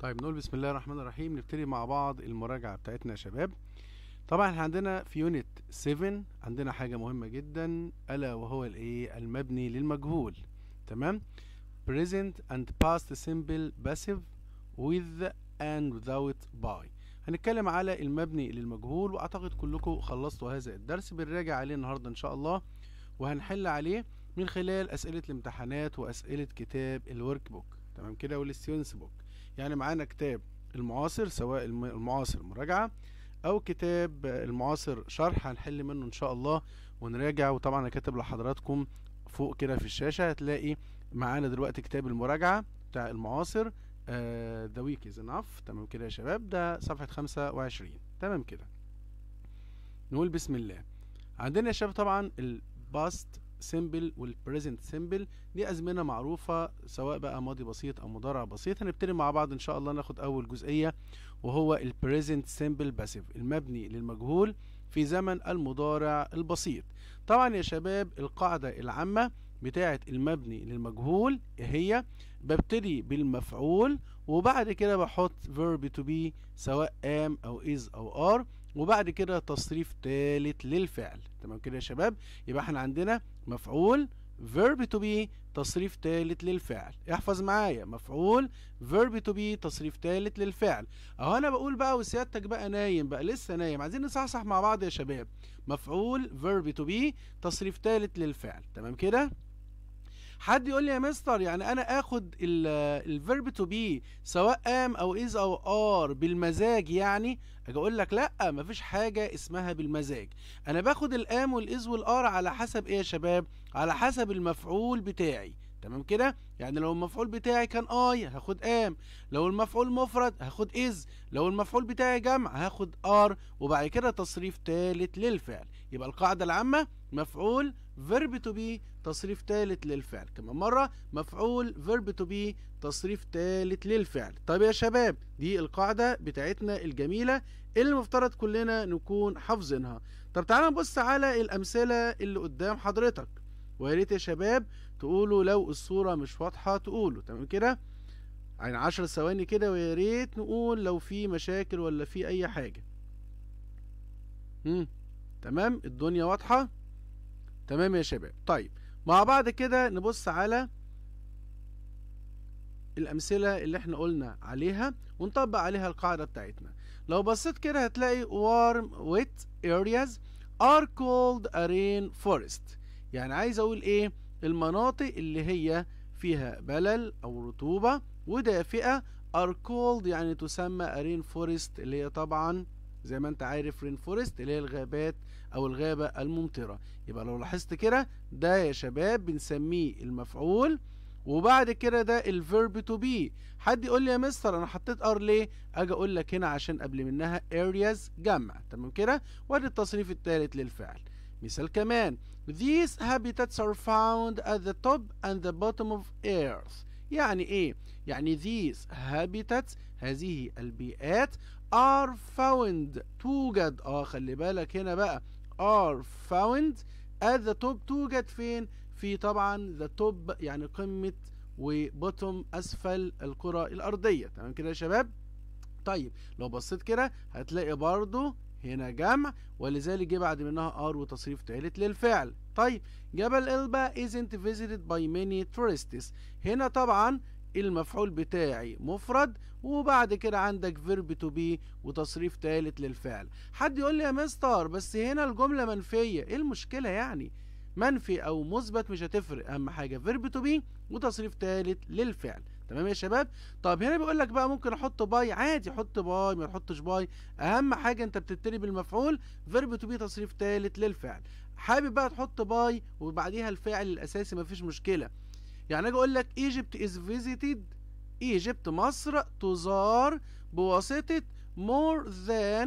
طيب نقول بسم الله الرحمن الرحيم نبتدي مع بعض المراجعة بتاعتنا يا شباب طبعا احنا عندنا في يونت 7 عندنا حاجة مهمة جدا ألا وهو الايه المبني للمجهول تمام present and past simple passive with and without by هنتكلم على المبني للمجهول واعتقد كلكم خلصتوا هذا الدرس بنراجع عليه النهارده ان شاء الله وهنحل عليه من خلال اسئله الامتحانات واسئله كتاب الورك بوك تمام كده والستودنتس بوك يعني معانا كتاب المعاصر سواء الم- المعاصر مراجعه او كتاب المعاصر شرح هنحل منه ان شاء الله ونراجع وطبعا انا كاتب لحضراتكم فوق كده في الشاشه هتلاقي معانا دلوقتي كتاب المراجعه بتاع المعاصر ذا ويك از انف تمام كده يا شباب ده صفحه 25 تمام كده نقول بسم الله عندنا يا شباب طبعا الباست سيمبل والبريزنت سيمبل دي ازمنه معروفه سواء بقى ماضي بسيط او مضارع بسيط هنبتدي مع بعض ان شاء الله ناخد اول جزئيه وهو البريزنت سيمبل باسيف المبني للمجهول في زمن المضارع البسيط طبعا يا شباب القاعده العامه بتاعه المبني للمجهول هي ببتدي بالمفعول وبعد كده بحط verb to be سواء am او is او are وبعد كده تصريف ثالث للفعل تمام كده يا شباب يبقى احنا عندنا مفعول verb to be تصريف ثالث للفعل احفظ معايا مفعول verb to be تصريف ثالث للفعل اهو انا بقول بقى وسيادتك بقى نايم بقى لسه نايم عايزين نصحصح مع بعض يا شباب مفعول verb to be تصريف ثالث للفعل تمام كده حد يقول لي يا مستر يعني انا اخد الفيرب تو بي سواء ام او از او ار بالمزاج يعني اجي اقول لك لا مفيش حاجه اسمها بالمزاج انا باخد الام والاز والار على حسب ايه يا شباب على حسب المفعول بتاعي تمام كده يعني لو المفعول بتاعي كان اي هاخد ام لو المفعول مفرد هاخد از لو المفعول بتاعي جمع هاخد ار وبعد كده تصريف ثالث للفعل يبقى القاعده العامه مفعول فيرب تو بي تصريف ثالث للفعل كمان مرة مفعول فيرب تو بي تصريف ثالث للفعل طيب يا شباب دي القاعدة بتاعتنا الجميلة اللي المفترض كلنا نكون حافظينها طب تعالى نبص على الأمثلة اللي قدام حضرتك ويا ريت يا شباب تقولوا لو الصورة مش واضحة تقولوا تمام كده يعني عشر ثواني كده ويا ريت نقول لو في مشاكل ولا في أي حاجة مم. تمام الدنيا واضحة تمام يا شباب طيب مع بعض كده نبص على الأمثلة اللي احنا قلنا عليها ونطبق عليها القاعدة بتاعتنا لو بصيت كده هتلاقي warm wet areas are called a rain forest يعني عايز أقول إيه المناطق اللي هي فيها بلل أو رطوبة ودافئة are called يعني تسمى a rain forest اللي هي طبعا زي ما انت عارف رين فورست اللي هي الغابات او الغابة الممطرة يبقى لو لاحظت كده ده يا شباب بنسميه المفعول وبعد كده ده الفيرب تو بي حد يقول لي يا مستر انا حطيت ار ليه اجي اقول لك هنا عشان قبل منها areas جمع تمام كده وادي التصريف الثالث للفعل مثال كمان these habitats are found at the top and the bottom of earth يعني ايه يعني these habitats هذه البيئات are found توجد اه خلي بالك هنا بقى are found at the top توجد فين في طبعا the top يعني قمة وبوتوم أسفل الكرة الأرضية تمام كده يا شباب طيب لو بصيت كده هتلاقي برضو هنا جمع ولذلك جه بعد منها ار وتصريف ثالث للفعل طيب جبل إلبا isn't visited by many tourists هنا طبعا المفعول بتاعي مفرد وبعد كده عندك فيرب تو بي وتصريف ثالث للفعل حد يقول لي يا مستر بس هنا الجملة منفية ايه المشكلة يعني منفي او مثبت مش هتفرق اهم حاجة فيرب تو بي وتصريف ثالث للفعل تمام يا شباب طب هنا بيقول لك بقى ممكن احط باي عادي حط باي ما تحطش باي اهم حاجة انت بتبتدي بالمفعول فيرب تو بي تصريف ثالث للفعل حابب بقى تحط باي وبعديها الفاعل الاساسي مفيش مشكلة يعني اجي اقول لك ايجيبت از فيزيتد ايجيبت مصر تزار بواسطة more than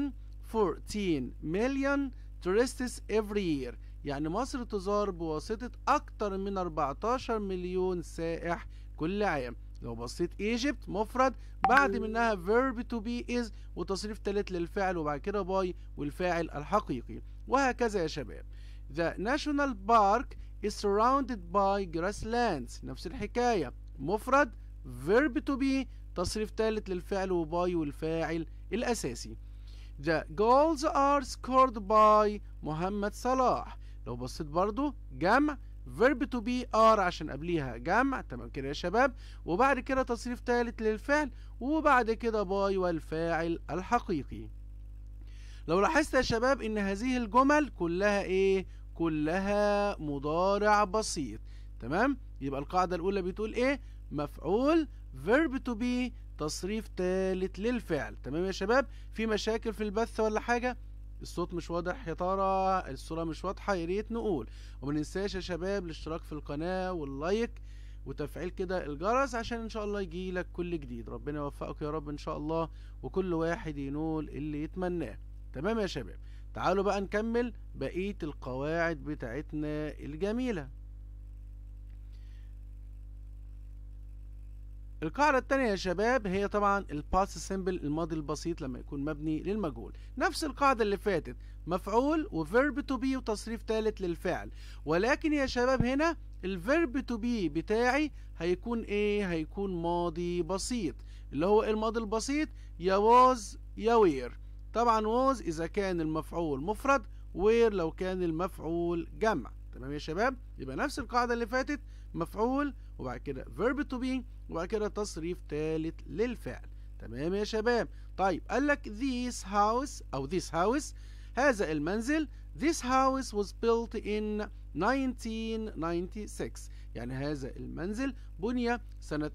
14 million tourists every year يعني مصر تزار بواسطة أكتر من 14 مليون سائح كل عام لو بصيت ايجيبت مفرد بعد منها verb to be is وتصريف تالت للفعل وبعد كده باي والفاعل الحقيقي وهكذا يا شباب The national park is surrounded by grasslands نفس الحكاية مفرد verb to be تصريف ثالث للفعل وباي والفاعل الأساسي The goals are scored by محمد صلاح لو بصيت برضو جمع verb to be are عشان قبليها جمع تمام كده يا شباب وبعد كده تصريف ثالث للفعل وبعد كده باي والفاعل الحقيقي لو لاحظت يا شباب ان هذه الجمل كلها ايه كلها مضارع بسيط تمام يبقى القاعدة الاولى بتقول ايه مفعول verb to be تصريف ثالث للفعل تمام يا شباب في مشاكل في البث ولا حاجة الصوت مش واضح يا ترى الصورة مش واضحة يا ريت نقول وما ننساش يا شباب الاشتراك في القناة واللايك وتفعيل كده الجرس عشان ان شاء الله يجي لك كل جديد ربنا يوفقك يا رب ان شاء الله وكل واحد ينول اللي يتمناه تمام يا شباب تعالوا بقى نكمل بقية القواعد بتاعتنا الجميلة القاعدة التانية يا شباب هي طبعا الباس سيمبل الماضي البسيط لما يكون مبني للمجهول نفس القاعدة اللي فاتت مفعول وفيرب تو بي وتصريف ثالث للفعل ولكن يا شباب هنا الفيرب تو بي بتاعي هيكون ايه هيكون ماضي بسيط اللي هو الماضي البسيط يا واز يا وير طبعا واز اذا كان المفعول مفرد وير لو كان المفعول جمع تمام يا شباب يبقى نفس القاعدة اللي فاتت مفعول وبعد كده verb to be وبعد كده تصريف ثالث للفعل تمام يا شباب طيب قال لك this house او this house هذا المنزل this house was built in 1996 يعني هذا المنزل بني سنة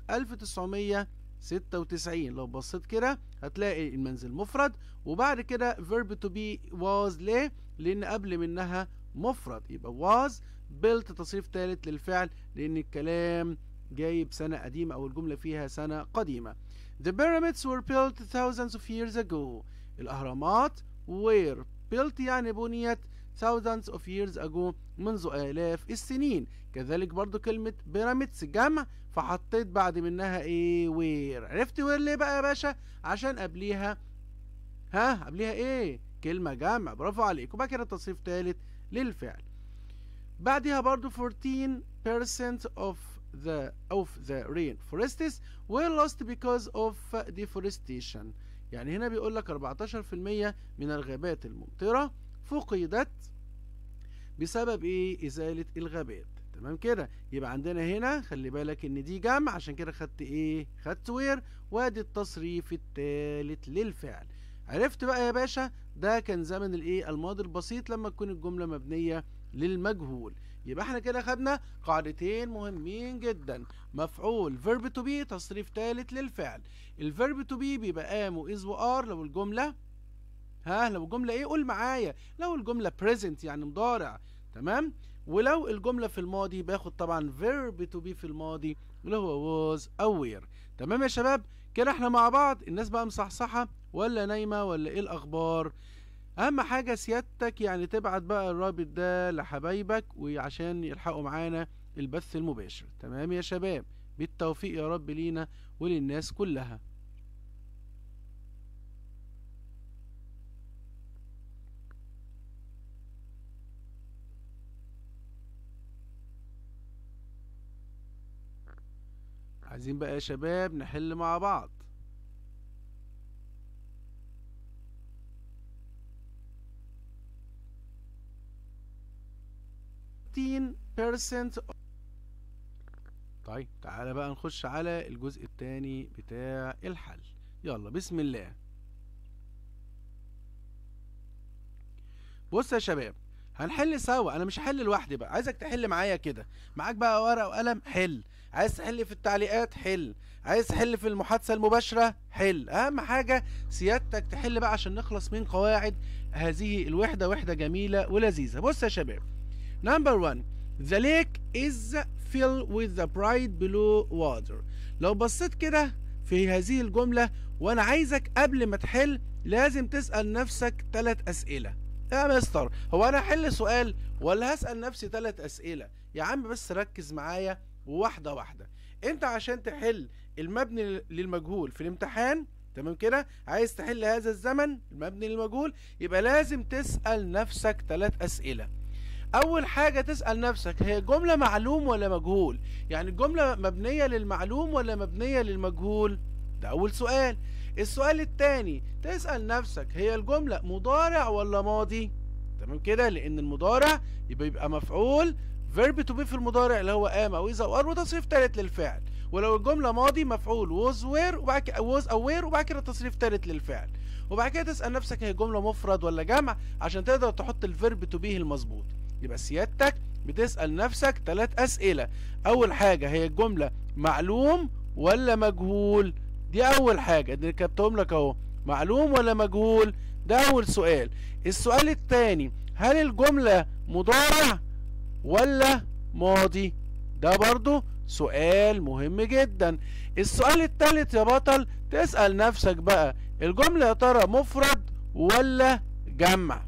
1996 لو بصيت كده هتلاقي المنزل مفرد وبعد كده verb to be was ليه لان قبل منها مفرد يبقى was built تصريف ثالث للفعل لان الكلام جايب سنة قديمة او الجملة فيها سنة قديمة The pyramids were built thousands of years ago الاهرامات were built يعني بنيت thousands of years ago منذ آلاف السنين كذلك برضو كلمة pyramids جمع فحطيت بعد منها ايه where عرفت where ليه بقى يا باشا عشان قبليها ها قبليها ايه كلمة جمع برافو عليك وبعد كده تصريف ثالث للفعل بعدها برضو 14% of the of the rainforests were lost because of deforestation يعني هنا بيقول لك 14% من الغابات الممطرة فقدت بسبب ايه ازالة الغابات تمام كده يبقى عندنا هنا خلي بالك ان دي جمع عشان كده خدت ايه خدت وير وادي التصريف الثالث للفعل عرفت بقى يا باشا ده كان زمن الايه الماضي البسيط لما تكون الجملة مبنية للمجهول يبقى احنا كده خدنا قاعدتين مهمين جدا مفعول verb to be تصريف ثالث للفعل الفيرب to be بيبقى ام واز وار لو الجملة ها لو الجملة ايه قول معايا لو الجملة present يعني مضارع تمام ولو الجملة في الماضي باخد طبعا verb to be في الماضي اللي هو was أو were تمام يا شباب كده احنا مع بعض الناس بقى مصحصحة ولا نايمة ولا ايه الأخبار اهم حاجة سيادتك يعني تبعت بقى الرابط ده لحبايبك وعشان يلحقوا معانا البث المباشر تمام يا شباب بالتوفيق يا رب لينا وللناس كلها عايزين بقى يا شباب نحل مع بعض percent طيب تعالى بقى نخش على الجزء الثاني بتاع الحل يلا بسم الله بص يا شباب هنحل سوا انا مش هحل لوحدي بقى عايزك تحل معايا كده معاك بقى ورقه وقلم حل عايز تحل في التعليقات حل عايز تحل في المحادثه المباشره حل اهم حاجه سيادتك تحل بقى عشان نخلص من قواعد هذه الوحده وحده جميله ولذيذه بص يا شباب نمبر 1 The lake is filled with the bright blue water لو بصيت كده في هذه الجملة وانا عايزك قبل ما تحل لازم تسأل نفسك ثلاث أسئلة يا مستر هو انا هحل سؤال ولا هسأل نفسي ثلاث أسئلة يا عم بس ركز معايا واحدة واحدة انت عشان تحل المبني للمجهول في الامتحان تمام كده عايز تحل هذا الزمن المبني للمجهول يبقى لازم تسأل نفسك ثلاث أسئلة اول حاجة تسأل نفسك هي جملة معلوم ولا مجهول يعني الجملة مبنية للمعلوم ولا مبنية للمجهول ده اول سؤال السؤال التاني تسأل نفسك هي الجملة مضارع ولا ماضي تمام كده لان المضارع يبقى يبقى مفعول فيرب تو بي في المضارع اللي هو ام او اذا او ار وتصريف ثالث للفعل ولو الجمله ماضي مفعول ووز وير وبعد كده ووز او وير وبعد كده تصريف ثالث للفعل وبعد كده تسال نفسك هي جمله مفرد ولا جمع عشان تقدر تحط الفيرب تو بيه المظبوط يبقى سيادتك بتسال نفسك ثلاث اسئله اول حاجه هي الجمله معلوم ولا مجهول دي اول حاجه دي كتبتهم لك اهو معلوم ولا مجهول ده اول سؤال السؤال الثاني هل الجمله مضارع ولا ماضي ده برضو سؤال مهم جدا السؤال الثالث يا بطل تسأل نفسك بقى الجملة يا ترى مفرد ولا جمع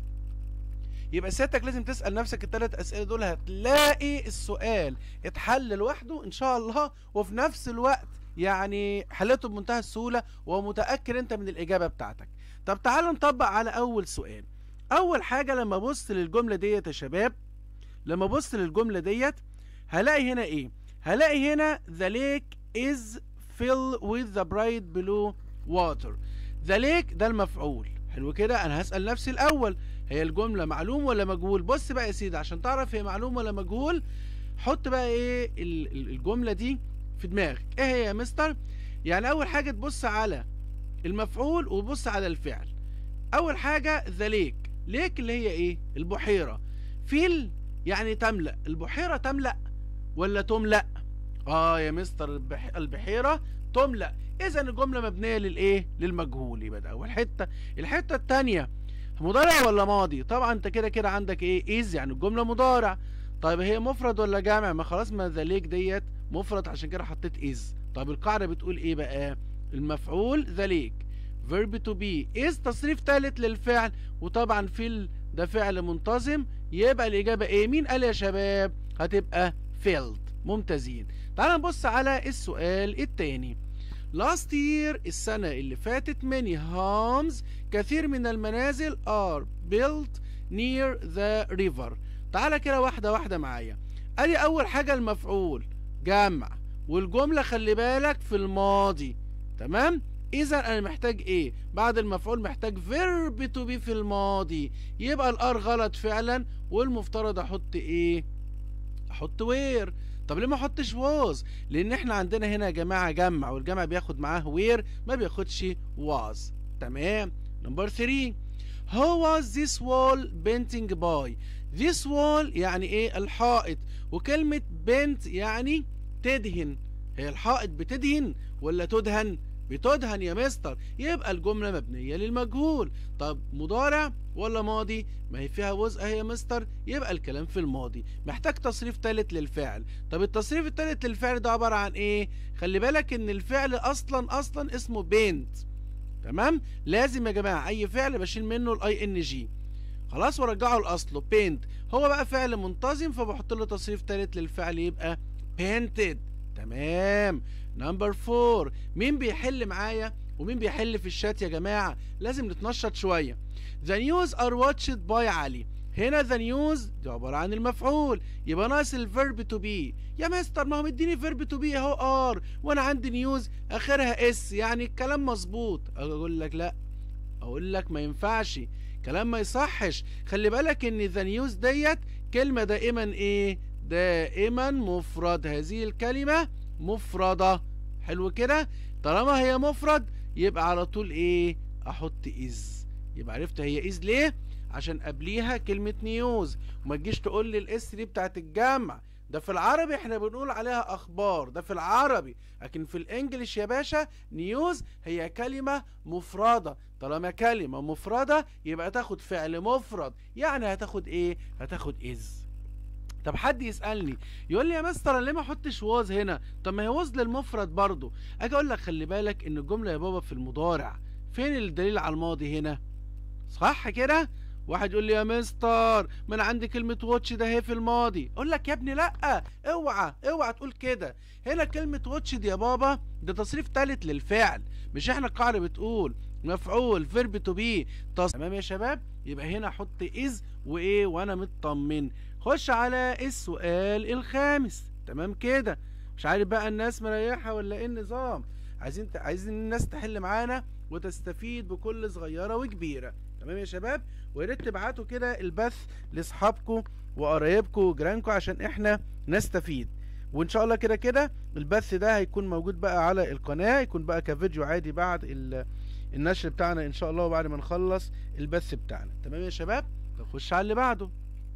يبقى سيادتك لازم تسأل نفسك الثلاث أسئلة دول هتلاقي السؤال اتحل لوحده إن شاء الله وفي نفس الوقت يعني حلته بمنتهى السهولة ومتأكد أنت من الإجابة بتاعتك طب تعالوا نطبق على أول سؤال أول حاجة لما أبص للجملة ديت يا شباب لما أبص للجملة ديت هلاقي هنا إيه هلاقي هنا the lake is filled with the bright blue water the lake ده المفعول حلو كده انا هسأل نفسي الاول هي الجملة معلوم ولا مجهول بص بقى يا سيدي عشان تعرف هي معلوم ولا مجهول حط بقى ايه الجملة دي في دماغك ايه هي يا مستر يعني اول حاجة تبص على المفعول وتبص على الفعل اول حاجة the lake ليك اللي هي ايه البحيرة فيل يعني تملأ البحيرة تملأ ولا تملأ اه يا مستر البح... البحيرة تملأ اذا الجملة مبنية للايه للمجهول يبقى ده اول حتة الحتة التانية مضارع ولا ماضي طبعا انت كده كده عندك ايه از يعني الجملة مضارع طيب هي مفرد ولا جامع ما خلاص ما ذا ليك ديت مفرد عشان كده حطيت از طيب القاعدة بتقول ايه بقى المفعول ذا ليك verb to be is تصريف ثالث للفعل وطبعا في ده فعل منتظم يبقى الإجابة إيه؟ مين قال يا شباب؟ هتبقى filled ممتازين تعال نبص على السؤال التاني last year السنة اللي فاتت many homes كثير من المنازل are built near the river تعال كده واحدة واحدة معايا ادي أول حاجة المفعول جمع والجملة خلي بالك في الماضي تمام اذا انا محتاج ايه بعد المفعول محتاج فيرب تو بي في الماضي يبقى الار غلط فعلا والمفترض احط ايه احط وير طب ليه ما احطش واز لان احنا عندنا هنا يا جماعه جمع والجمع بياخد معاه وير ما بياخدش واز تمام نمبر 3 How was this wall painting by this wall يعني ايه الحائط وكلمة paint يعني تدهن هي الحائط بتدهن ولا تدهن بتدهن يا مستر يبقى الجملة مبنية للمجهول طب مضارع ولا ماضي ما هي فيها وزء اهي يا مستر يبقى الكلام في الماضي محتاج تصريف ثالث للفعل طب التصريف الثالث للفعل ده عبارة عن ايه خلي بالك ان الفعل اصلا اصلا اسمه بينت تمام لازم يا جماعة اي فعل بشيل منه الاي ان جي خلاص وارجعه لاصله بينت هو بقى فعل منتظم فبحط له تصريف ثالث للفعل يبقى painted تمام نمبر 4 مين بيحل معايا ومين بيحل في الشات يا جماعة لازم نتنشط شوية The news are watched by علي هنا the news دي عبارة عن المفعول يبقى ناقص الفيرب تو بي يا مستر ما هو مديني فيرب تو بي اهو ار وانا عندي نيوز اخرها اس يعني الكلام مظبوط اقول لك لا اقول لك ما ينفعش كلام ما يصحش خلي بالك ان ذا نيوز ديت كلمة دائما ايه دائما مفرد هذه الكلمة مفردة حلو كده طالما هي مفرد يبقى على طول ايه احط از يبقى عرفت هي از ليه عشان قبليها كلمة نيوز وما تجيش تقول لي الاس دي بتاعت الجمع ده في العربي احنا بنقول عليها اخبار ده في العربي لكن في الانجليش يا باشا نيوز هي كلمة مفردة طالما كلمة مفردة يبقى تاخد فعل مفرد يعني هتاخد ايه هتاخد از طب حد يسالني يقول لي يا مستر ليه ما احطش واز هنا طب ما هي واز للمفرد برضه اجي اقول لك خلي بالك ان الجمله يا بابا في المضارع فين الدليل على الماضي هنا صح كده واحد يقول لي يا مستر ما انا عندي كلمه واتش ده هي في الماضي اقول لك يا ابني لا اوعى اوعى تقول كده هنا كلمه واتش دي يا بابا ده تصريف ثالث للفعل مش احنا القاعده بتقول مفعول فيرب تو بي تمام يا شباب يبقى هنا احط از وايه وانا مطمن خش على السؤال الخامس تمام كده مش عارف بقى الناس مريحة ولا ايه النظام عايزين عايزين الناس تحل معانا وتستفيد بكل صغيره وكبيره تمام يا شباب ويا ريت تبعتوا كده البث لاصحابكم وقرايبكم وجيرانكم عشان احنا نستفيد وان شاء الله كده كده البث ده هيكون موجود بقى على القناه يكون بقى كفيديو عادي بعد النشر بتاعنا ان شاء الله وبعد ما نخلص البث بتاعنا تمام يا شباب نخش على اللي بعده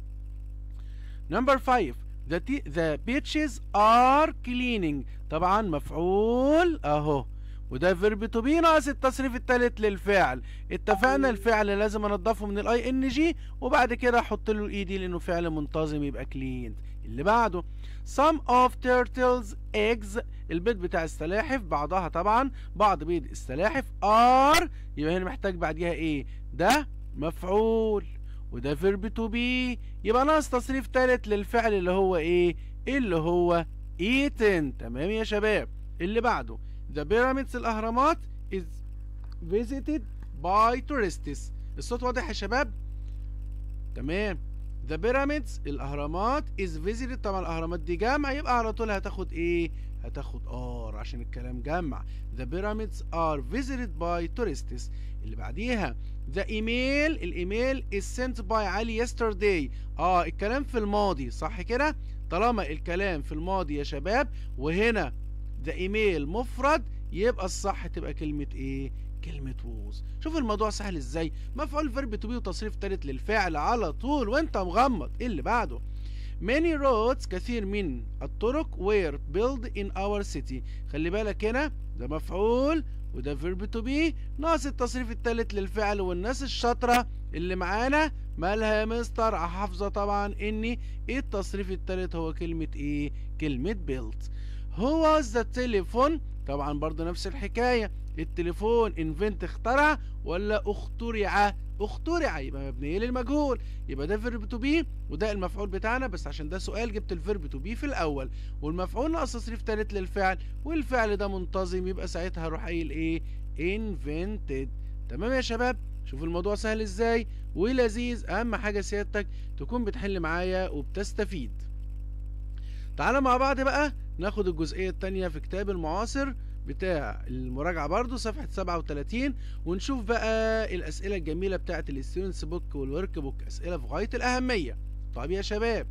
نمبر 5 the, the beaches are cleaning طبعا مفعول اهو وده فيرب تو بي ناقص التصريف الثالث للفعل اتفقنا الفعل لازم انضفه من الاي ان جي وبعد كده احط له الاي دي لانه فعل منتظم يبقى كلين اللي بعده some of turtles eggs البيض بتاع السلاحف بعضها طبعا بعض بيض السلاحف are يبقى هنا محتاج بعديها ايه ده مفعول وده فيرب تو بي يبقى ناقص تصريف ثالث للفعل اللي هو ايه اللي هو eaten تمام يا شباب اللي بعده The pyramids الأهرامات is visited by tourists الصوت واضح يا شباب تمام The pyramids الأهرامات is visited طبعا الأهرامات دي جمع يبقى على طول هتاخد إيه؟ هتاخد ار عشان الكلام جمع The pyramids are visited by tourists اللي بعديها The email الإيميل is sent by علي yesterday اه الكلام في الماضي صح كده؟ طالما الكلام في الماضي يا شباب وهنا ده ايميل مفرد يبقى الصح تبقى كلمة ايه كلمة ووز شوف الموضوع سهل ازاي مفعول فيرب تو بي وتصريف تالت للفعل على طول وانت مغمض ايه اللي بعده many roads كثير من الطرق were built in our city خلي بالك هنا ده مفعول وده فيرب تو بي ناقص التصريف التالت للفعل والناس الشاطرة اللي معانا مالها يا مستر حافظة طبعا ان ايه التصريف التالت هو كلمة ايه كلمة built هو ذا تليفون طبعا برضو نفس الحكاية التليفون انفنت اخترع ولا اخترع اخترع يبقى مبنية للمجهول يبقى ده فيرب تو بي وده المفعول بتاعنا بس عشان ده سؤال جبت الفيرب تو بي في الاول والمفعول ناقص تصريف تالت للفعل والفعل ده منتظم يبقى ساعتها هروح قايل ايه invented تمام يا شباب شوف الموضوع سهل ازاي ولذيذ اهم حاجة سيادتك تكون بتحل معايا وبتستفيد تعالى مع بعض بقى ناخد الجزئية التانية في كتاب المعاصر بتاع المراجعة برضو صفحة 37 ونشوف بقى الأسئلة الجميلة بتاعت الستودنتس بوك والورك بوك أسئلة في غاية الأهمية طيب يا شباب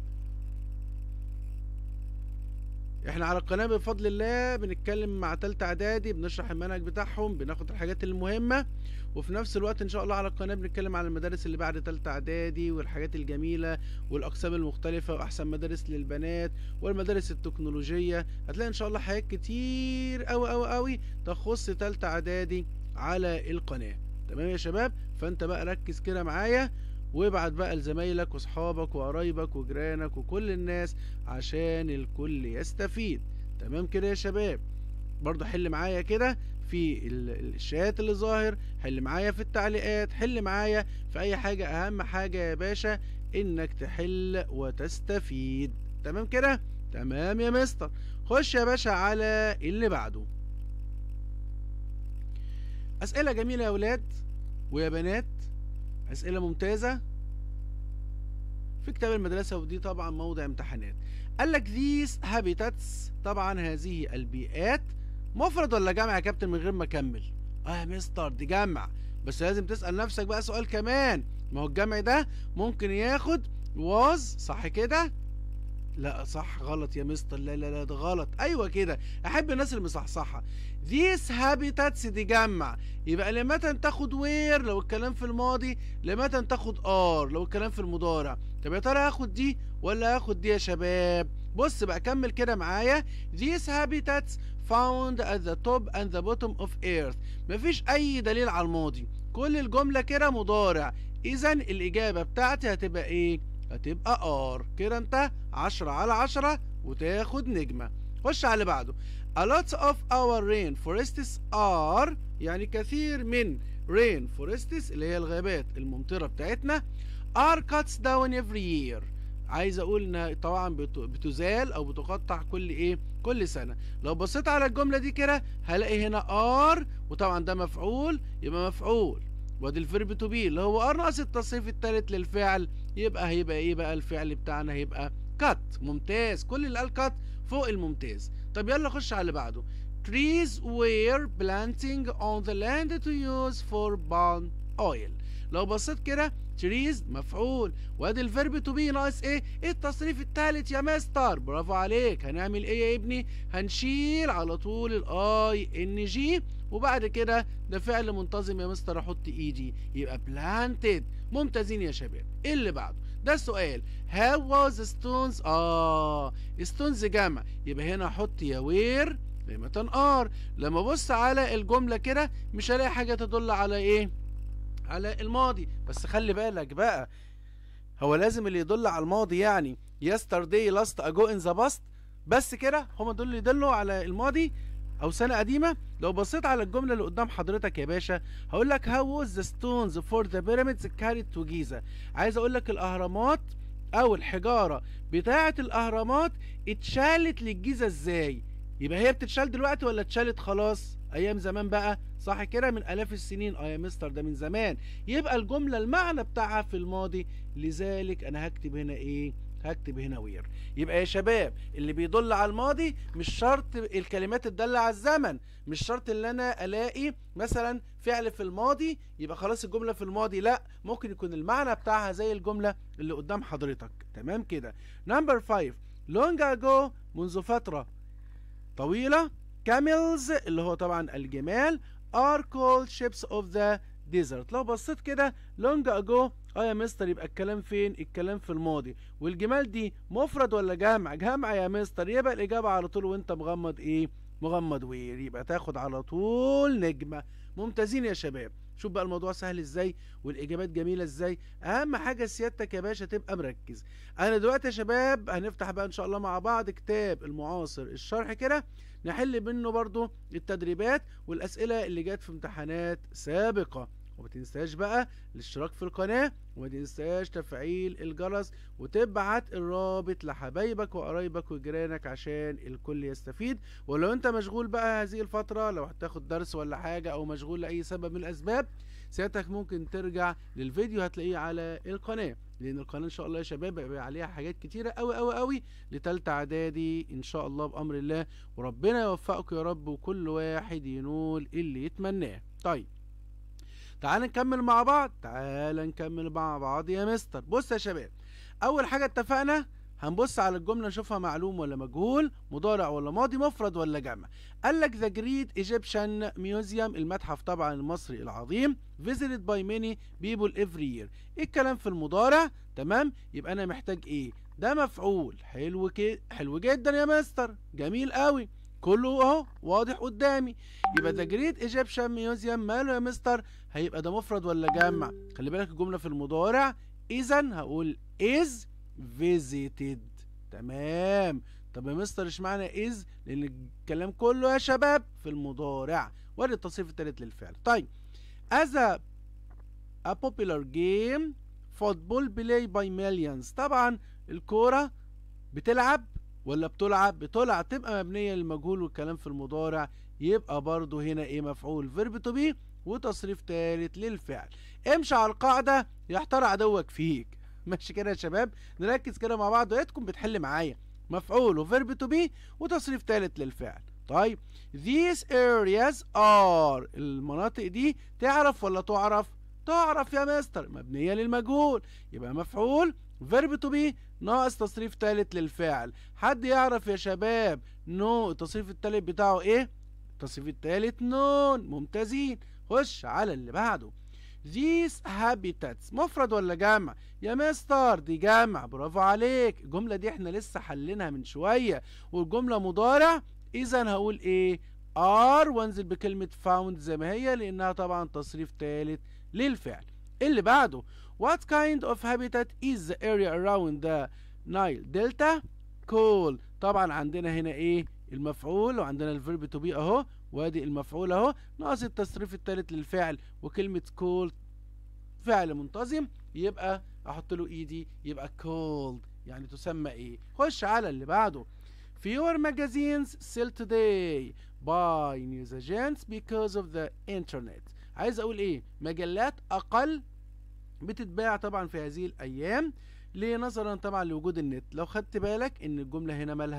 احنا على القناة بفضل الله بنتكلم مع تالتة اعدادي بنشرح المنهج بتاعهم بناخد الحاجات المهمة وفي نفس الوقت ان شاء الله على القناة بنتكلم على المدارس اللي بعد تالتة اعدادي والحاجات الجميلة والاقسام المختلفة واحسن مدارس للبنات والمدارس التكنولوجية هتلاقي ان شاء الله حاجات كتير اوي اوي اوي تخص تالتة اعدادي على القناة تمام يا شباب فانت بقى ركز كده معايا وابعت بقى لزمايلك واصحابك وقرايبك وجيرانك وكل الناس عشان الكل يستفيد تمام كده يا شباب برضو حل معايا كده في الشات اللي ظاهر حل معايا في التعليقات حل معايا في اي حاجة اهم حاجة يا باشا انك تحل وتستفيد تمام كده تمام يا مستر خش يا باشا على اللي بعده اسئلة جميلة يا ولاد ويا بنات أسئلة ممتازة في كتاب المدرسة ودي طبعا موضع امتحانات قال لك these habitats طبعا هذه البيئات مفرد ولا جمع يا كابتن من غير ما اكمل اه يا مستر دي جمع بس لازم تسأل نفسك بقى سؤال كمان ما هو الجمع ده ممكن ياخد was صح كده لا صح غلط يا مستر لا لا لا ده غلط ايوه كده احب الناس اللي مصحصحه these habitats دي جمع يبقى لمتى تاخد وير لو الكلام في الماضي لمتى تاخد ار لو الكلام في المضارع طب يا ترى هاخد دي ولا هاخد دي يا شباب بص بقى كمل كده معايا these habitats found at the top and the bottom of earth مفيش اي دليل على الماضي كل الجملة كده مضارع اذا الاجابة بتاعتي هتبقى ايه هتبقى ار كده انت عشرة على عشرة وتاخد نجمة خش على اللي بعده A lot of our rainforests are يعني كثير من rainforests اللي هي الغابات الممطرة بتاعتنا are cuts down every year عايز اقول انها طبعا بتزال او بتقطع كل ايه كل سنه لو بصيت على الجمله دي كده هلاقي هنا ار وطبعا ده مفعول يبقى مفعول وادي الفيرب تو بي اللي هو ار ناقص التصريف الثالث للفعل يبقى هيبقى ايه بقى الفعل بتاعنا هيبقى كات ممتاز كل اللي قال كات فوق الممتاز طب يلا خش على اللي بعده trees were planting on the land to use for palm oil لو بصيت كده trees مفعول وادي الفيرب تو بي ناقص ايه التصريف الثالث يا مستر برافو عليك هنعمل ايه يا ابني هنشيل على طول الاي ان جي وبعد كده ده فعل منتظم يا مستر احط اي جي يبقى planted ممتازين يا شباب ايه اللي بعده ده السؤال how was stones اه stones جمع يبقى هنا احط يا وير كلمة ار لما ابص على الجملة كده مش هلاقي حاجة تدل على ايه على الماضي بس خلي بالك بقى هو لازم اللي يدل على الماضي يعني yesterday last ago in the past بس كده هما دول اللي يدلوا على الماضي او سنه قديمه لو بصيت على الجمله اللي قدام حضرتك يا باشا هقول لك how was the stones for the pyramids carried to Giza عايز اقول لك الاهرامات او الحجاره بتاعه الاهرامات اتشالت للجيزه ازاي يبقى هي بتتشال دلوقتي ولا اتشالت خلاص ايام زمان بقى صح كده من الاف السنين اه يا مستر ده من زمان يبقى الجمله المعنى بتاعها في الماضي لذلك انا هكتب هنا ايه هكتب هنا وير يبقى يا شباب اللي بيدل على الماضي مش شرط الكلمات تدل على الزمن مش شرط ان انا الاقي مثلا فعل في الماضي يبقى خلاص الجمله في الماضي لا ممكن يكون المعنى بتاعها زي الجمله اللي قدام حضرتك تمام كده نمبر 5 long ago منذ فتره طويله camels اللي هو طبعا الجمال are called ships of the desert لو بصيت كده long ago اه يا مستر يبقى الكلام فين الكلام في الماضي والجمال دي مفرد ولا جمع جمع يا مستر يبقى الاجابه على طول وانت مغمض ايه مغمض وير يبقى تاخد على طول نجمه ممتازين يا شباب شوف بقى الموضوع سهل ازاي والاجابات جميله ازاي اهم حاجه سيادتك يا باشا تبقى مركز انا دلوقتي يا شباب هنفتح بقى ان شاء الله مع بعض كتاب المعاصر الشرح كده نحل منه برضو التدريبات والاسئله اللي جت في امتحانات سابقه وما تنساش بقى الاشتراك في القناة وما تنساش تفعيل الجرس وتبعت الرابط لحبايبك وقرايبك وجيرانك عشان الكل يستفيد ولو انت مشغول بقى هذه الفترة لو هتاخد درس ولا حاجة او مشغول لأي سبب من الاسباب سيادتك ممكن ترجع للفيديو هتلاقيه على القناة لان القناة ان شاء الله يا شباب هيبقى عليها حاجات كتيرة قوي قوي قوي لتالتة اعدادي ان شاء الله بامر الله وربنا يوفقكم يا رب وكل واحد ينول اللي يتمناه طيب تعال نكمل مع بعض تعال نكمل مع بعض يا مستر بص يا شباب اول حاجه اتفقنا هنبص على الجملة نشوفها معلوم ولا مجهول مضارع ولا ماضي مفرد ولا جمع قال لك ذا جريت ايجيبشن ميوزيوم المتحف طبعا المصري العظيم visited by many people every year ايه الكلام في المضارع تمام يبقى انا محتاج ايه ده مفعول حلو كده حلو جدا يا مستر جميل قوي كله اهو واضح قدامي يبقى ذا جريت ايجيبشن ميوزيوم ماله يا مستر هيبقى ده مفرد ولا جمع خلي بالك الجمله في المضارع اذا هقول is visited تمام طب يا مستر اشمعنى is لان الكلام كله يا شباب في المضارع وادي التصريف الثالث للفعل طيب as a, a popular game football play by millions طبعا الكوره بتلعب ولا بتلعب بتلعب تبقى مبنيه للمجهول والكلام في المضارع يبقى برضو هنا ايه مفعول فيرب تو بي وتصريف ثالث للفعل امشي على القاعده يحتار عدوك فيك ماشي كده يا شباب نركز كده مع بعض وياتكم بتحل معايا مفعول وفيرب تو بي وتصريف ثالث للفعل طيب these areas are المناطق دي تعرف ولا تعرف تعرف يا مستر مبنيه للمجهول يبقى مفعول فيرب تو بي ناقص تصريف ثالث للفعل حد يعرف يا شباب نو التصريف الثالث بتاعه ايه التصريف الثالث نون ممتازين خش على اللي بعده these habitats مفرد ولا جمع يا مستر دي جمع برافو عليك الجملة دي احنا لسه حلينها من شوية والجملة مضارع اذا هقول ايه are وانزل بكلمة found زي ما هي لانها طبعا تصريف ثالث للفعل اللي بعده what kind of habitat is the area around the Nile Delta cool طبعا عندنا هنا ايه المفعول وعندنا الفيرب تو بي اهو وادي المفعول اهو ناقص التصريف الثالث للفعل وكلمة cold فعل منتظم يبقى احط له ايدي يبقى cold يعني تسمى ايه خش على اللي بعده fewer magazines sell today by news agents because of the internet عايز اقول ايه مجلات اقل بتتباع طبعا في هذه الايام ليه نظرا طبعا لوجود النت لو خدت بالك ان الجمله هنا مالها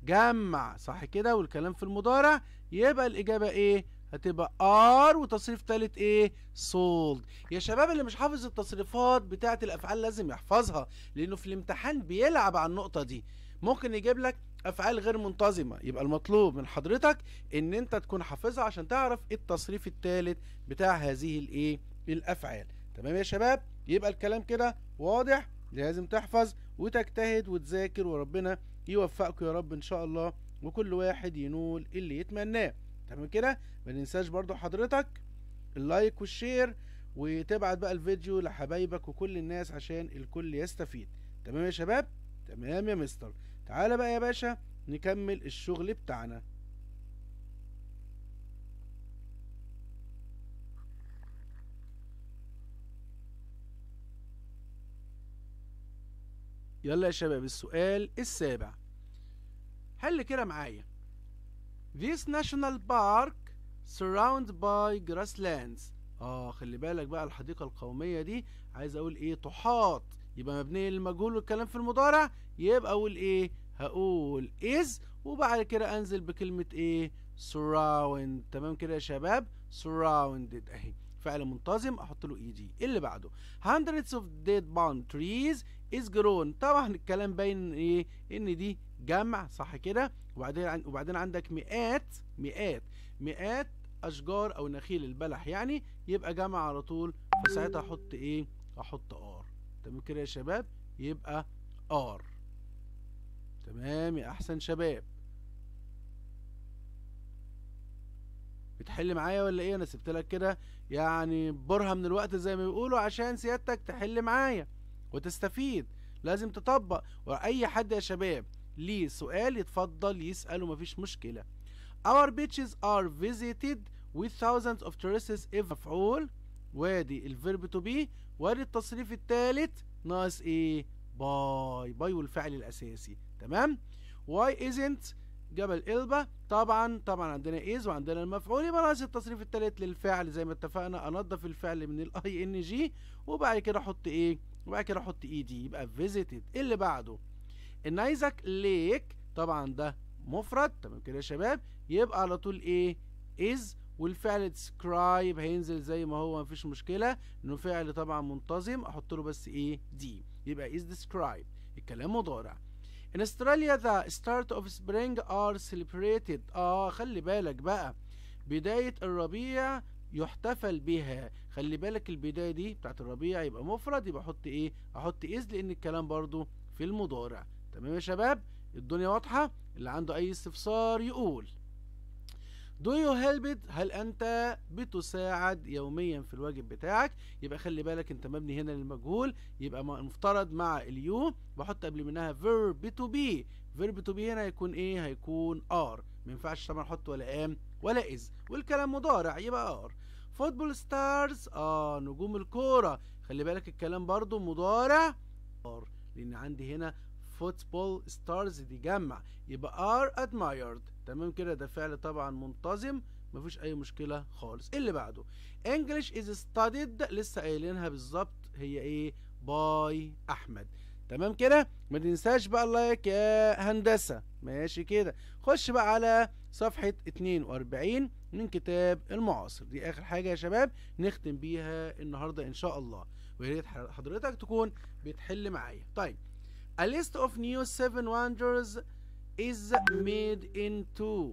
جمع صح كده والكلام في المضارع يبقى الإجابة إيه هتبقى ار وتصريف تالت ايه سولد يا شباب اللي مش حافظ التصريفات بتاعه الافعال لازم يحفظها لانه في الامتحان بيلعب على النقطه دي ممكن يجيب لك افعال غير منتظمه يبقى المطلوب من حضرتك ان انت تكون حافظها عشان تعرف التصريف الثالث بتاع هذه الايه الافعال تمام يا شباب يبقى الكلام كده واضح لازم تحفظ وتجتهد وتذاكر وربنا يوفقكم يا رب ان شاء الله وكل واحد ينول اللي يتمناه تمام كده ما ننساش برضو حضرتك اللايك والشير وتبعت بقى الفيديو لحبايبك وكل الناس عشان الكل يستفيد تمام يا شباب تمام يا مستر تعالى بقى يا باشا نكمل الشغل بتاعنا يلا يا شباب السؤال السابع حل كده معايا This national park surrounded by grasslands اه خلي بالك بقى الحديقة القومية دي عايز اقول ايه تحاط يبقى مبنية للمجهول والكلام في المضارع يبقى اقول ايه هقول is وبعد كده انزل بكلمة ايه surround تمام كده يا شباب surrounded اهي فعل منتظم احط له اي دي اللي بعده hundreds of dead palm trees is grown طبعا الكلام باين ايه ان دي جمع صح كده وبعدين وبعدين عندك مئات مئات مئات اشجار او نخيل البلح يعني يبقى جمع على طول فساعتها احط ايه احط ار تمام كده يا شباب يبقى ار تمام يا احسن شباب بتحل معايا ولا ايه انا سبت لك كده يعني برهه من الوقت زي ما بيقولوا عشان سيادتك تحل معايا وتستفيد لازم تطبق واي حد يا شباب ليه سؤال يتفضل يسأله مفيش مشكلة Our beaches are visited with thousands of tourists if مفعول وادي الفيرب تو بي وادي التصريف الثالث ناقص ايه باي باي والفعل الاساسي تمام why isn't جبل إلبا طبعا طبعا عندنا is وعندنا المفعول يبقى ناقص التصريف الثالث للفعل زي ما اتفقنا انضف الفعل من الاي ان جي وبعد كده احط ايه وبعد كده احط اي دي يبقى visited اللي بعده النيزك ليك طبعا ده مفرد تمام كده يا شباب يبقى على طول ايه is والفعل describe هينزل زي ما هو مفيش مشكله انه فعل طبعا منتظم احط له بس ايه دي يبقى is describe الكلام مضارع In Australia the start of spring are celebrated اه خلي بالك بقى بداية الربيع يحتفل بها خلي بالك البداية دي بتاعت الربيع يبقى مفرد يبقى احط ايه احط is لان الكلام برضو في المضارع تمام يا شباب الدنيا واضحة اللي عنده اي استفسار يقول Do you help it؟ هل أنت بتساعد يوميا في الواجب بتاعك؟ يبقى خلي بالك أنت مبني هنا للمجهول يبقى مفترض مع اليو بحط قبل منها verb to be verb to be هنا هيكون إيه؟ هيكون are ما ينفعش طبعا أحط ولا am ولا is والكلام مضارع يبقى are فوتبول ستارز اه نجوم الكورة خلي بالك الكلام برضو مضارع are لأن عندي هنا فوتبول ستارز دي جمع يبقى are admired تمام كده ده فعل طبعا منتظم مفيش اي مشكله خالص اللي بعده English is studied لسه قايلينها بالظبط هي ايه باي احمد تمام كده ما تنساش بقى اللايك يا هندسه ماشي كده خش بقى على صفحه 42 من كتاب المعاصر دي اخر حاجه يا شباب نختم بيها النهارده ان شاء الله ويا ريت حضرتك تكون بتحل معايا طيب A list of new seven wonders is made in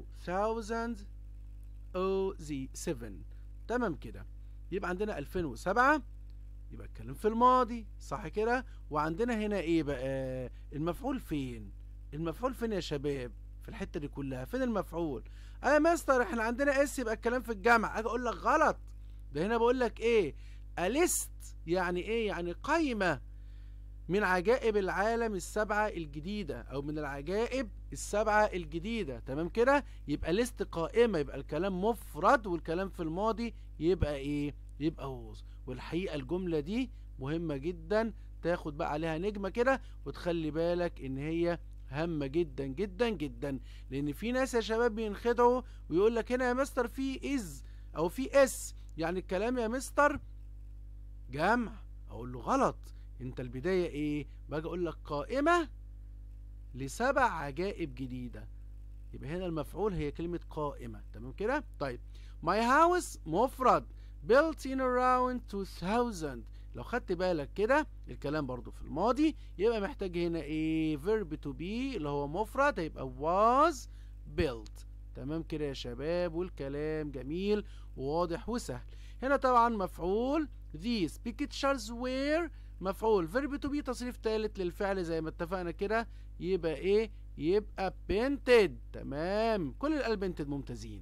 2007 تمام كده يبقى عندنا 2007 يبقى اتكلم في الماضي صح كده وعندنا هنا ايه بقى المفعول فين المفعول فين يا شباب في الحته دي كلها فين المفعول انا آه مستر احنا عندنا اس يبقى الكلام في الجامع اجي اقول لك غلط ده هنا بقول لك ايه اليست يعني ايه يعني قايمه من عجائب العالم السبعة الجديدة أو من العجائب السبعة الجديدة تمام كده يبقى ليست قائمة يبقى الكلام مفرد والكلام في الماضي يبقى إيه يبقى ووز والحقيقة الجملة دي مهمة جدا تاخد بقى عليها نجمة كده وتخلي بالك إن هي هامة جدا جدا جدا لأن في ناس يا شباب بينخدعوا ويقول لك هنا يا مستر في إز أو في إس يعني الكلام يا مستر جمع أقول له غلط انت البداية ايه باجي اقول لك قائمة لسبع عجائب جديدة يبقى هنا المفعول هي كلمة قائمة تمام كده طيب my house مفرد built in around 2000 لو خدت بالك كده الكلام برضو في الماضي يبقى محتاج هنا ايه verb to be اللي هو مفرد هيبقى was built تمام كده يا شباب والكلام جميل وواضح وسهل هنا طبعا مفعول these pictures were مفعول verb to be تصريف ثالث للفعل زي ما اتفقنا كده يبقى ايه يبقى painted تمام كل القلب painted ممتازين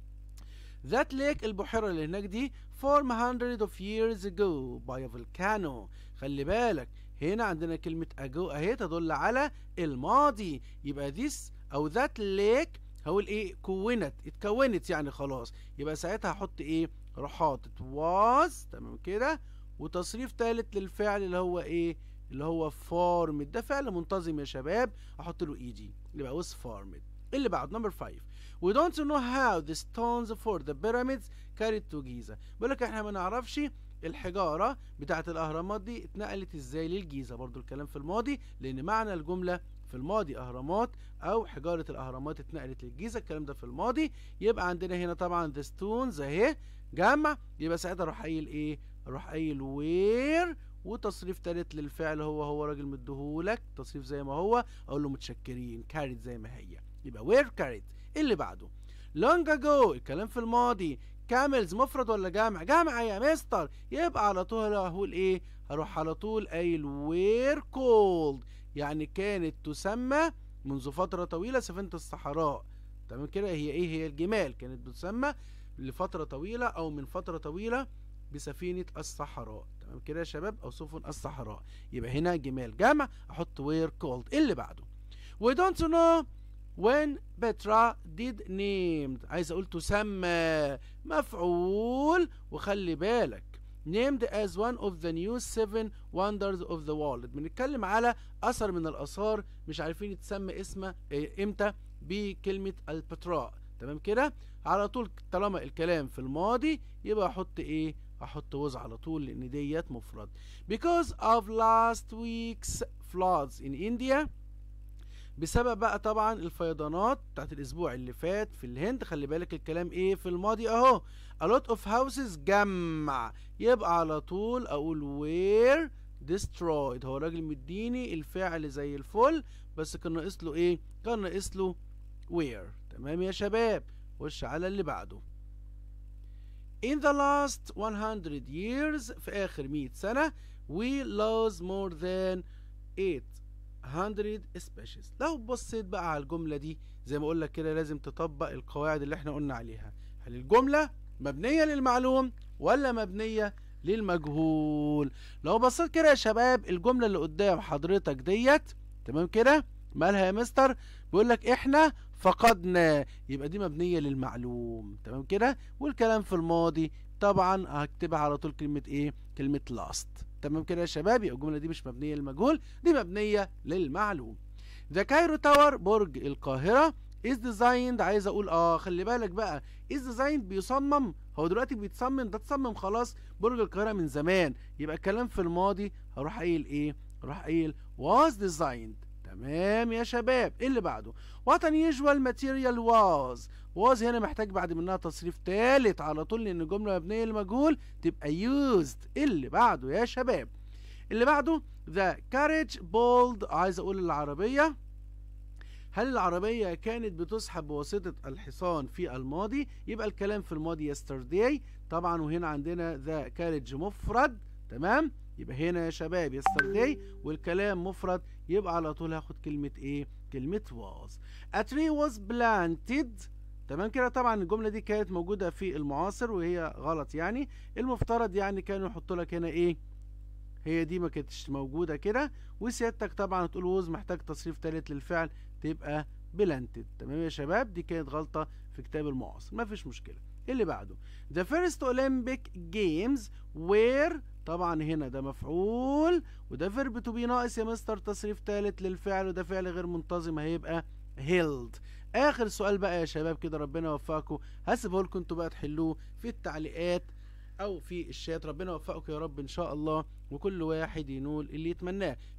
That lake البحيرة اللي هناك دي form hundred of years ago by a volcano خلي بالك هنا عندنا كلمة ago اهي تدل على الماضي يبقى this او that lake هقول ايه كونت اتكونت يعني خلاص يبقى ساعتها هحط ايه اروح حاطط was تمام كده وتصريف ثالث للفعل اللي هو ايه اللي هو formed ده فعل منتظم يا شباب احط له اي دي يبقى was formed اللي بعد نمبر 5 we don't know how the stones for the pyramids carried to Giza بيقول لك احنا ما نعرفش الحجارة بتاعة الأهرامات دي اتنقلت ازاي للجيزة برضو الكلام في الماضي لأن معنى الجملة في الماضي أهرامات أو حجارة الأهرامات اتنقلت للجيزة الكلام ده في الماضي يبقى عندنا هنا طبعا the stones اهي جمع يبقى ساعتها اروح قايل ايه اروح قايل where وتصريف تالت للفعل هو هو راجل مديهولك تصريف زي ما هو اقول له متشكرين carried زي ما هي يبقى where carried اللي بعده long ago الكلام في الماضي كاملز مفرد ولا جامع جامع يا مستر يبقى على طول هقول ايه هروح على طول قايل where cold يعني كانت تسمى منذ فترة طويلة سفينة الصحراء تمام كده هي ايه هي الجمال كانت بتسمى لفترة طويلة او من فترة طويلة بسفينة الصحراء تمام كده يا شباب او سفن الصحراء يبقى هنا جمال جمع احط where cold اللي بعده we don't know when Petra did named عايز اقول تسمى مفعول وخلي بالك named as one of the new seven wonders of the world بنتكلم على اثر من الاثار مش عارفين يتسمى اسمه إيه امتى بكلمة البتراء تمام كده على طول طالما الكلام في الماضي يبقى احط ايه احط وز على طول لان ديت مفرد because of last week's floods in India بسبب بقى طبعا الفيضانات بتاعت الاسبوع اللي فات في الهند خلي بالك الكلام ايه في الماضي اهو a lot of houses جمع يبقى على طول اقول were destroyed هو راجل مديني الفعل زي الفل بس كان ناقص له ايه كان ناقص له where تمام يا شباب خش على اللي بعده In the last 100 years في آخر 100 سنة we lost more than 800 species لو بصيت بقى على الجملة دي زي ما أقول لك كده لازم تطبق القواعد اللي احنا قلنا عليها هل الجملة مبنية للمعلوم ولا مبنية للمجهول لو بصيت كده يا شباب الجملة اللي قدام حضرتك ديت تمام كده مالها يا مستر بيقول لك احنا فقدنا يبقى دي مبنية للمعلوم تمام كده والكلام في الماضي طبعا هكتبها على طول كلمة ايه كلمة لاست تمام كده يا شباب يبقى الجملة دي مش مبنية للمجهول دي مبنية للمعلوم ذا كايرو تاور برج القاهرة is designed عايز اقول اه خلي بالك بقى is designed بيصمم هو دلوقتي بيتصمم ده اتصمم خلاص برج القاهرة من زمان يبقى الكلام في الماضي هروح قايل ايه هروح قايل was designed تمام يا شباب ايه اللي بعده what unusual material was was هنا محتاج بعد منها تصريف ثالث على طول لان الجمله مبنيه للمجهول تبقى used اللي بعده يا شباب اللي بعده the carriage pulled عايز اقول العربيه هل العربية كانت بتسحب بواسطة الحصان في الماضي يبقى الكلام في الماضي yesterday طبعا وهنا عندنا the carriage مفرد تمام يبقى هنا يا شباب yesterday والكلام مفرد يبقى على طول هاخد كلمة ايه كلمة was a tree was planted تمام كده طبعا الجملة دي كانت موجودة في المعاصر وهي غلط يعني المفترض يعني كانوا يحطوا لك هنا ايه هي دي ما كانتش موجودة كده وسيادتك طبعا تقول ووز محتاج تصريف ثالث للفعل تبقى بلانتد تمام يا شباب دي كانت غلطة في كتاب المعاصر ما فيش مشكلة اللي بعده The first Olympic Games were طبعا هنا ده مفعول وده فيرب تو بي ناقص يا مستر تصريف ثالث للفعل وده فعل غير منتظم هيبقى held اخر سؤال بقى يا شباب كده ربنا يوفقكم هسيبه لكم انتوا بقى تحلوه في التعليقات او في الشات ربنا يوفقكم يا رب ان شاء الله وكل واحد ينول اللي يتمناه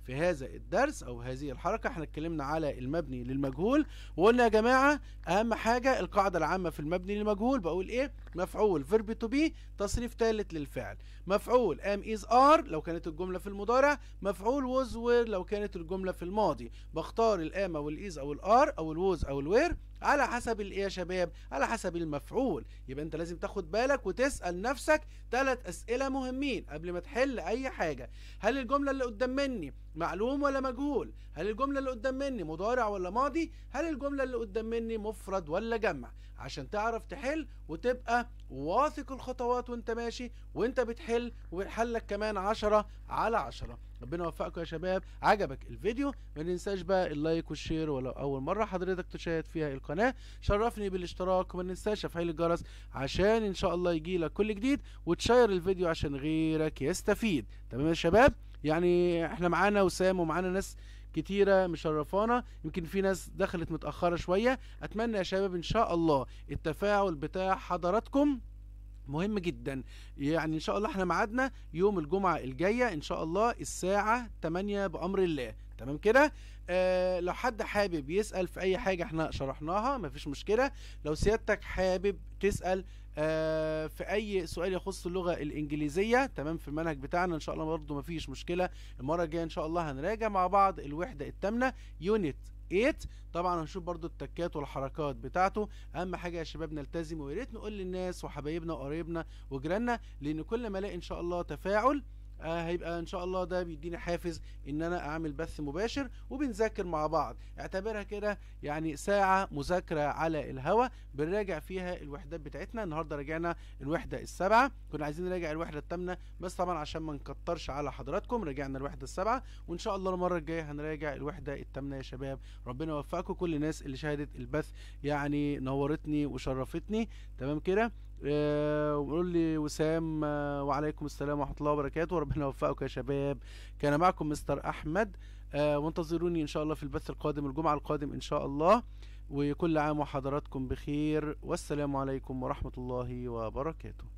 في هذا الدرس او هذه الحركه احنا اتكلمنا على المبني للمجهول وقلنا يا جماعه اهم حاجه القاعده العامه في المبني للمجهول بقول ايه مفعول فيرب تو بي تصريف ثالث للفعل مفعول ام از ار لو كانت الجمله في المضارع مفعول ووز وير لو كانت الجمله في الماضي بختار الام او الايز او الار او الووز او الوير على حسب الايه يا شباب على حسب المفعول يبقى انت لازم تاخد بالك وتسال نفسك ثلاث اسئله مهمين قبل ما تحل اي حاجه هل الجمله اللي قدام مني معلوم ولا مجهول هل الجمله اللي قدام مني مضارع ولا ماضي هل الجمله اللي قدام مني مفرد ولا جمع عشان تعرف تحل وتبقى واثق الخطوات وانت ماشي وانت بتحل وحلك كمان عشرة على عشرة ربنا يوفقكم يا شباب عجبك الفيديو ما ننساش بقى اللايك والشير ولو اول مره حضرتك تشاهد فيها القناه شرفني بالاشتراك وما ننساش تفعيل الجرس عشان ان شاء الله يجي لك كل جديد وتشير الفيديو عشان غيرك يستفيد تمام يا شباب يعني احنا معانا وسام ومعانا ناس كتيرة مشرفانا يمكن في ناس دخلت متأخرة شوية أتمنى يا شباب إن شاء الله التفاعل بتاع حضراتكم مهم جدا يعني ان شاء الله احنا ميعادنا يوم الجمعة الجاية ان شاء الله الساعة 8 بأمر الله تمام كده آه لو حد حابب يسأل في اي حاجة احنا شرحناها مفيش مشكلة لو سيادتك حابب تسأل آه في اي سؤال يخص اللغة الانجليزية تمام في المنهج بتاعنا ان شاء الله برضه مفيش مشكلة المرة الجاية ان شاء الله هنراجع مع بعض الوحدة الثامنة يونت 8 طبعا هنشوف برضو التكات والحركات بتاعته اهم حاجه يا شباب نلتزم ويا ريت نقول للناس وحبايبنا وقرايبنا وجيراننا لان كل ما الاقي ان شاء الله تفاعل آه هيبقى ان شاء الله ده بيديني حافز ان انا اعمل بث مباشر وبنذاكر مع بعض اعتبرها كده يعني ساعة مذاكرة على الهوا بنراجع فيها الوحدات بتاعتنا النهاردة راجعنا الوحدة السابعة كنا عايزين نراجع الوحدة الثامنة بس طبعا عشان ما نكترش على حضراتكم راجعنا الوحدة السابعة وان شاء الله المرة الجاية هنراجع الوحدة الثامنة يا شباب ربنا يوفقكم كل الناس اللي شاهدت البث يعني نورتني وشرفتني تمام كده آه وقول لي وسام آه وعليكم السلام ورحمه الله وبركاته وربنا يوفقكم يا شباب كان معكم مستر احمد آه وانتظروني ان شاء الله في البث القادم الجمعه القادم ان شاء الله وكل عام وحضراتكم بخير والسلام عليكم ورحمه الله وبركاته